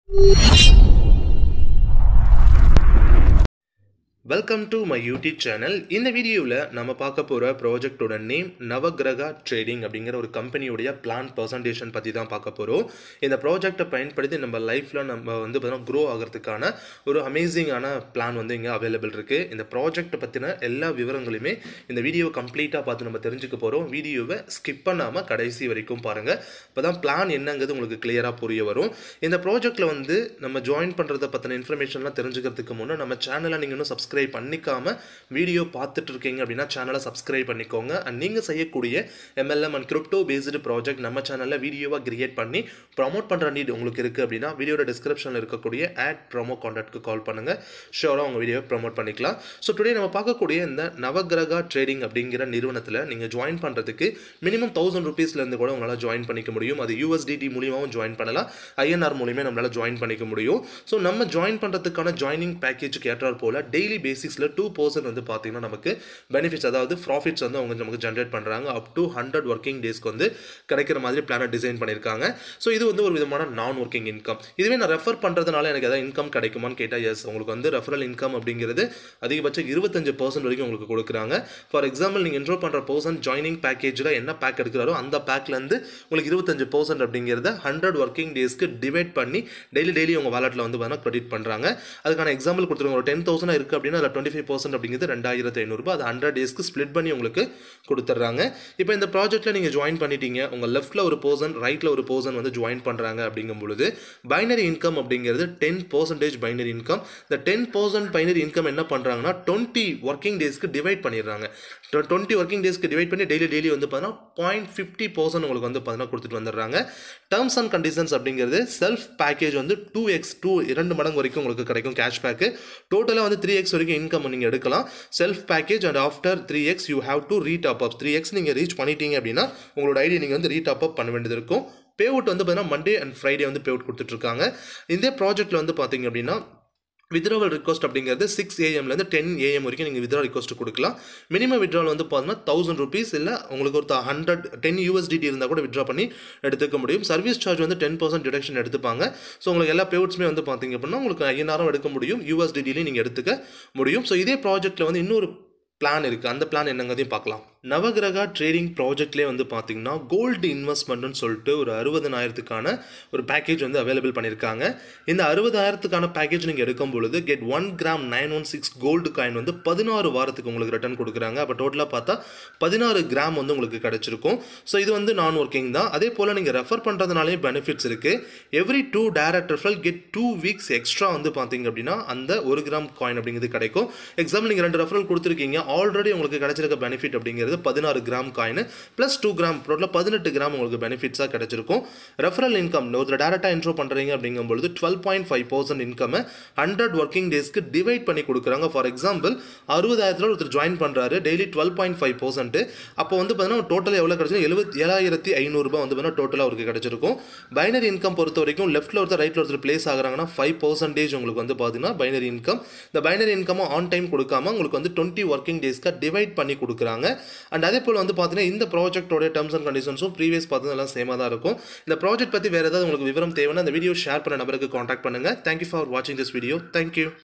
welcome to my YouTube channel இந்த வீடியோவில் நம்ம பார்க்க போகிற ப்ராஜெக்டோட நேம் நவகிரகா ட்ரேடிங் அப்படிங்கிற ஒரு கம்பெனியுடைய பிளான் பர்சன்டேஷன் பற்றி தான் பார்க்க போகிறோம் இந்த ப்ராஜெக்டை பயன்படுத்தி நம்ம லைஃப்பில் நம்ம வந்து பார்த்தீங்கன்னா க்ரோ ஆகிறதுக்கான ஒரு அமேசிங்கான பிளான் வந்து இங்கே அவைலபிள் இருக்குது இந்த ப்ராஜெக்ட்டை பற்றின எல்லா விவரங்களையுமே இந்த வீடியோ கம்ப்ளீட்டாக பார்த்து நம்ம தெரிஞ்சுக்க போகிறோம் வீடியோவை ஸ்கிப் பண்ணாமல் கடைசி வரைக்கும் பாருங்கள் இப்போ தான் பிளான் என்னங்கிறது உங்களுக்கு கிளியராக புரிய வரும் இந்த ப்ராஜெக்ட்டில் வந்து நம்ம ஜாயின் பண்ணுறதை பற்றின இன்ஃபர்மேஷன்லாம் தெரிஞ்சுக்கிறதுக்கு முன்னே நம்ம சேனலை நீங்கள் இன்னும் சப்ஸ்கிரைப் பண்ணிக்காம வீடியோ பார்த்துட்டு இருக்கீங்க அப்படின்னா சேனலை சப்ஸ்கிரைப் பண்ணிக்கோங்க அண்ட் நீங்கள் செய்யக்கூடிய MLM and crypto based project நம்ம சேனலில் வீடியோவாக கிரியேட் பண்ணி ப்ரமோட் பண்ணுற நீட் உங்களுக்கு இருக்குது அப்படின்னா வீடியோட டிஸ்கிரிப்ஷனில் இருக்கக்கூடிய ஆட் ப்ரோமோ கான்டாக்ட்க்கு கால் பண்ணுங்கள் ஷோராக உங்கள் வீடியோவை ப்ரமோட் பண்ணிக்கலாம் ஸோ டுடே நம்ம பார்க்கக்கூடிய இந்த நவகிரகா ட்ரேடிங் அப்படிங்கிற நிறுவனத்தில் நீங்கள் ஜாயின் பண்ணுறதுக்கு மினிமம் தௌசண்ட் ருபீஸ்லேருந்து கூட உங்களால் ஜாயின் பண்ணிக்க முடியும் அது யூஎஸ்டிடி மூலியமாகவும் ஜாயின் பண்ணலாம் ஐஎன்ஆர் மூலியமே நம்மளால் ஜாயின் பண்ணிக்க முடியும் ஸோ நம்ம ஜாயின் பண்ணுறதுக்கான ஜாயினிங் பேக்கேஜுக்கு ஏற்றால் போல் டெய்லி பேசிக்ஸில் டூ பர்சன்ட் வந்து பார்த்தீங்கன்னா நமக்கு பெனிஃபிட்ஸ் அதாவது ப்ராஃபிட்ஸ் வந்து அவங்க நமக்கு ஜென்ரேட் பண்ணுறாங்க அப் டு ஹண்ட்ரட் ஒர்க்கிங் டேஸ்க்கு வந்து கிடைக்கிற மாதிரி பிளானை டிசைன் பண்ணியிருக்காங்க ஸோ இது வந்து ஒரு விதமான நான் ஒர்க்கிங் இன்கம் இதுவே நான் ரெஃபர் பண்ணுறதுனால எனக்கு எதாவது இன்கம் கிடைக்குமான்னு கேட்டால் எஸ் உங்களுக்கு வந்து ரெஃபரல் இன்கம் அப்படிங்கிறது அதிகபட்சம் இருபத்தஞ்சு பர்சன்ட் வரைக்கும் உங்களுக்கு கொடுக்குறாங்க ஃபார் எக்ஸாம்பிள் நீங்கள் என்ரோல் பண்ணுற பர்சன் ஜாயினிங் பேக்கேஜில் என்ன பேக் எடுக்கிறாரோ அந்த பேக்லேருந்து உங்களுக்கு இருபத்தஞ்சு பர்சன்ட் அப்படிங்கிறத ஹண்ட்ரட் ஒர்க்கிங் டேஸ்க்கு டிவைட் பண்ணி டெய்லி டெய்லி உங்கள் வாலெட்டில் வந்து பார்த்தீங்கன்னா கிரெடிட் பண்ணுறாங்க அதுக்கான எக்ஸாம்பிள் கொடுத்துருங்க ஒரு டென் தௌசண்ட் இருக்குது அப்படின்னா அதில் டுவெண்ட்டி ஃபைவ் பர்சன்ட் அப்படிங்கிறது ரெண்டாயிரத்து ஐநூறுரூபா அது ஹண்ட்ரட் டேஸ்க்கு ஸ்ப்ளிட் பண்ணி உங்களுக்கு கொடுத்துட்றாங்க இப்போ இந்த ப்ராஜெக்ட்டில் நீங்கள் ஜாயின் பண்ணிட்டீங்க உங்கள் லெஃப்ட்டில் ஒரு பர்சன் ரைட்டில் ஒரு பர்சன் வந்து ஜாயின் பண்ணுறாங்க அப்படிங்கும் பொழுது பைனரி இன்கம் அப்படிங்கிறது டென் பர்சன்டேஜ் பைனரி இன்கம் இந்த டென் பர்சன்ட் பைனரி இன்கம் என்ன பண்ணுறாங்கன்னா டுவெண்ட்டி ஒர்க்கிங் டேஸ்க்கு டிவைட் பண்ணிடுறாங்க டுவெண்ட்டி ஒர்க்கிங் டேஸ்க்கு டிவைட் பண்ணி டெய்லி டெய்லி வந்து பார்த்தீங்கன்னா பாயிண்ட் ஃபிஃப்டி பர்சன்ட் உங்களுக்கு வந்து பார்த்தீங்கன்னா கொடுத்துட்டு வந்துடுறாங்க டேர்ம்ஸ் அண்ட் கண்டிஷன்ஸ் அப்படிங்கிறது செல்ஃப் பேக்கேஜ் வந்து டூ எக்ஸ் டூ இரண்டு மடங்கு வரைக்கும் உங்களுக்கு கிடைக்கும் கேஷ் பேக்கு டோட்டலாக வந்து த்ரீ எக்ஸ் வரைக்கும் இன்கம் நீங்கள் எடுக்கலாம் self package and after three x you have to read up up three x நீங்கள் ரீச் பண்ணிட்டீங்க அப்படின்னா உங்களோட ஐடி நீங்கள் வந்து ரீட் அப் அப் பண்ண வேண்டியது இருக்கும் பேவுட் வந்து பார்த்தீங்கன்னா மண்டே அண்ட் ஃப்ரைடே வந்து பேவுட் கொடுத்துட்ருக்காங்க இந்த ப்ராஜெக்ட்டில் வந்து பார்த்தீங்க அப்படின்னா வித்ராவல் ரிக்வஸ்ட் அப்படிங்கிறது சிக்ஸ் ஏஎம்லேருந்து டென் ஏஎம் வரைக்கும் நீங்கள் வித்ரா ரிக்வஸ்ட் கொடுக்கலாம் மினிமம் வித்ராவல் வந்து பார்த்தீங்கன்னா தௌசண்ட் ருபீஸ் இல்லை உங்களுக்கு ஒரு ஹண்ட்ரட் டென் யூஎஸ்டிடி இருந்தால் கூட வித்ரா பண்ணி எடுத்துக்க முடியும் சர்வீஸ் சார்ஜ் வந்து டென் பர்சன்ட் டிடக்ஷன் எடுத்துப்பாங்க ஸோ உங்களுக்கு எல்லா பேவுட்ஸுமே வந்து பார்த்தீங்க அப்படின்னா உங்களுக்கு ஐயாயிரம் எடுக்க முடியும் யூஎஸ்டிடிலையும் நீங்கள் எடுத்துக்க முடியும் ஸோ இதே ப்ராஜெக்ட்டில் வந்து இன்னொரு பிளான் இருக்குது அந்த பிளான் என்னங்கிறதையும் பார்க்கலாம் நவகிரகா ட்ரேடிங் ப்ராஜெக்ட்லேயே வந்து பார்த்தீங்கன்னா கோல்டு இன்வெஸ்ட்மெண்ட்னு சொல்லிட்டு ஒரு அறுபதனாயிரத்துக்கான ஒரு பேக்கேஜ் வந்து அவைலபிள் பண்ணியிருக்காங்க இந்த அறுபதாயிரத்துக்கான பேக்கேஜ் நீங்கள் எடுக்கும் பொழுது get one gram nine one six gold coin வந்து பதினாறு வாரத்துக்கு உங்களுக்கு ரிட்டர்ன் கொடுக்குறாங்க அப்போ டோட்டலாக பார்த்தா பதினாறு கிராம் வந்து உங்களுக்கு கிடச்சிருக்கும் ஸோ இது வந்து நான் ஒர்க்கிங் தான் அதே போல் நீங்கள் ரெஃபர் பண்ணுறதுனாலே பெனிஃபிட்ஸ் இருக்குது every two direct referral get two weeks extra வந்து பார்த்தீங்க அப்படின்னா அந்த ஒரு கிராம் காயின் அப்படிங்கிறது கிடைக்கும் எக்ஸாம்பிள் நீங்கள் ரெண்டு ரெஃபரல் கொடுத்துருக்கீங்க ஆல்ரெடி உங்களுக்கு கிடைச்சிருக்க பெனிஃபிட் அப்படிங்கிறது பதினாறு gram coin plus two gram டோட்டலாக பதினெட்டு கிராம் உங்களுக்கு பெனிஃபிட்ஸாக கிடைச்சிருக்கும் ரெஃபரல் இன்கம் ஒருத்தர் டேரெக்டாக இன்ட்ரோ பண்ணுறீங்க அப்படிங்கும்பொழுது டுவெல் பாயிண்ட் ஃபைவ் பர்சன்ட் இன்கமை ஹண்ட்ரட் ஒர்க்கிங் டேஸ்க்கு டிவைட் பண்ணி கொடுக்குறாங்க ஃபார் எக்ஸாம்பிள் அறுபதாயிரத்தில் ஒருத்தர் ஜாயின் பண்ணுறாரு daily twelve point five percent அப்போ வந்து பார்த்தீங்கன்னா டோட்டல் எவ்வளோ கிடைச்சிருக்கும் எழுபத்தி ஏழாயிரத்தி ஐநூறுரூபா வந்து பார்த்தீங்கன்னா டோட்டலாக அவருக்கு கிடைச்சிருக்கும் பைனரி இன்கம் பொறுத்த வரைக்கும் லெஃப்ட்டில் ஒருத்தர் ரைட்டில் ஒருத்தர் பிளேஸ் ஆகிறாங்கன்னா ஃபைவ் பர்சன்டேஜ் உங்களுக்கு வந்து பார்த்தீங்கன்னா பைனரி இன்கம் இந்த பைனரி இன்கமும் ஆன் டைம் கொடுக்காம உங்களுக்கு வந்து டுவெண்ட்டி ஒர்க்கிங் டேஸ்க்கு டிவைட் பண்ணி கொடுக்குறாங்க அண்ட் அதே போல் வந்து பார்த்தீங்கன்னா இந்த ப்ராஜெக்டோட டேர்ம்ஸ் அண்ட் கண்டிஷன்ஸும் ப்ரீவியஸ் பார்த்தது எல்லாம் சேமாக தான் இருக்கும் இந்த ப்ராஜெக்ட் பற்றி வேறு ஏதாவது உங்களுக்கு விவரம் தேவைன்னா இந்த வீடியோ ஷேர் பண்ண நபருக்கு காண்டாக்ட் பண்ணுங்கள் தேங்க்யூ ஃபார் வாட்சிங் திஸ் வீடியோ தேங்க்யூ